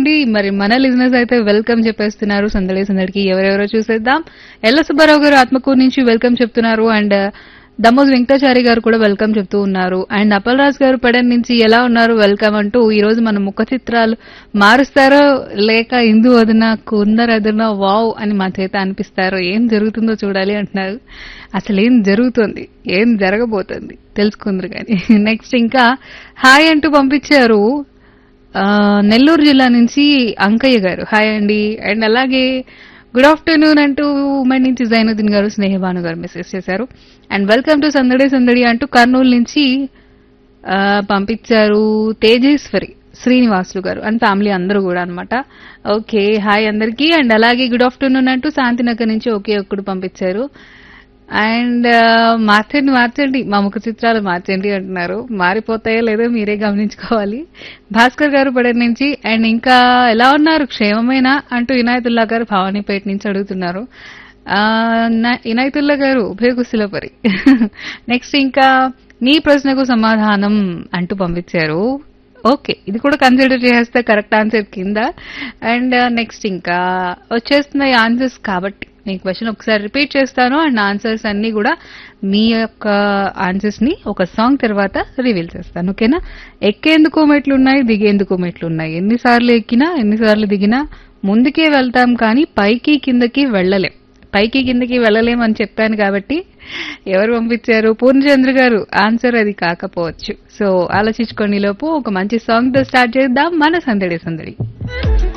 అండి మరి మన లిజినెస్ అయితే వెల్కమ్ చెప్పేస్తున్నారు సందడి సందడికి ఎవరెవరో చూసేద్దాం ఎల్ల సుబ్బారావు గారు ఆత్మకూరు నుంచి వెల్కమ్ చెప్తున్నారు అండ్ దమ్మోజ్ వెంకటాచారి గారు కూడా వెల్కమ్ చెప్తూ ఉన్నారు అండ్ అప్పల్ రాజ్ గారు పడన్ నుంచి ఎలా ఉన్నారు వెల్కమ్ అంటూ ఈ రోజు మన ముఖ చిత్రాలు మారుస్తారో లేక ఇందు వదిన కుందర్ అదిన వావ్ అని మా చేత అనిపిస్తారో ఏం జరుగుతుందో చూడాలి అంటున్నారు అసలు ఏం జరుగుతుంది ఏం జరగబోతుంది తెలుసుకుందరు కానీ నెక్స్ట్ ఇంకా హాయ్ అంటూ పంపించారు ఆ, నెల్లూరు జిల్లా నుంచి అంకయ్య గారు హాయ్ అండి అండ్ అలాగే గుడ్ ఆఫ్టర్నూన్ అంటూ ఉమెన్ నుంచి జైనుద్దీన్ గారు స్నేహబాను గారు మెసేజ్ చేశారు అండ్ వెల్కమ్ టు సందడి సందడి అంటూ కర్నూలు నుంచి ఆ, పంపించారు తేజేశ్వరి శ్రీనివాసులు గారు అండ్ ఫ్యామిలీ అందరూ కూడా అన్నమాట ఓకే హాయ్ అందరికీ అండ్ అలాగే గుడ్ ఆఫ్టర్నూన్ అంటూ శాంతినగర్ నుంచి ఒకే ఒక్కడు పంపించారు అండ్ మార్చండి మార్చండి మా ముఖ చిత్రాలు మార్చండి అంటున్నారు మారిపోతాయో లేదో మీరే గమనించుకోవాలి భాస్కర్ గారు పడేరు నుంచి అండ్ ఇంకా ఎలా ఉన్నారు క్షేమమేనా అంటూ ఇనాయతుల్లా గారు భవానీపేట నుంచి అడుగుతున్నారు ఆ, నా- ఇనాయతుల్లా గారు ఉభయకుశలపరి నెక్స్ట్ ఇంకా మీ ప్రశ్నకు సమాధానం అంటూ పంపించారు ఓకే ఇది కూడా కన్సిడర్ చేస్తే కరెక్ట్ ఆన్సర్ కింద అండ్ నెక్స్ట్ ఇంకా వచ్చేస్తున్నాయి ఆన్సర్స్ కాబట్టి నేను క్వశ్చన్ ఒకసారి రిపీట్ చేస్తాను అండ్ ఆన్సర్స్ అన్ని కూడా మీ యొక్క ఆన్సర్స్ ని ఒక సాంగ్ తర్వాత రివీల్ చేస్తాను ఓకేనా ఎక్కేందుకు మెట్లు ఉన్నాయి దిగేందుకు మెట్లు ఉన్నాయి ఎన్నిసార్లు ఎక్కినా ఎన్నిసార్లు దిగినా ముందుకే వెళ్తాం కానీ పైకి కిందకి వెళ్ళలేం పైకి కిందకి వెళ్ళలేం అని చెప్పాను కాబట్టి ఎవరు పంపించారు పూర్ణచంద్ర గారు ఆన్సర్ అది కాకపోవచ్చు సో ఆలోచించుకోని లోపు ఒక మంచి సాంగ్ తో స్టార్ట్ చేద్దాం మన సందడి సందడి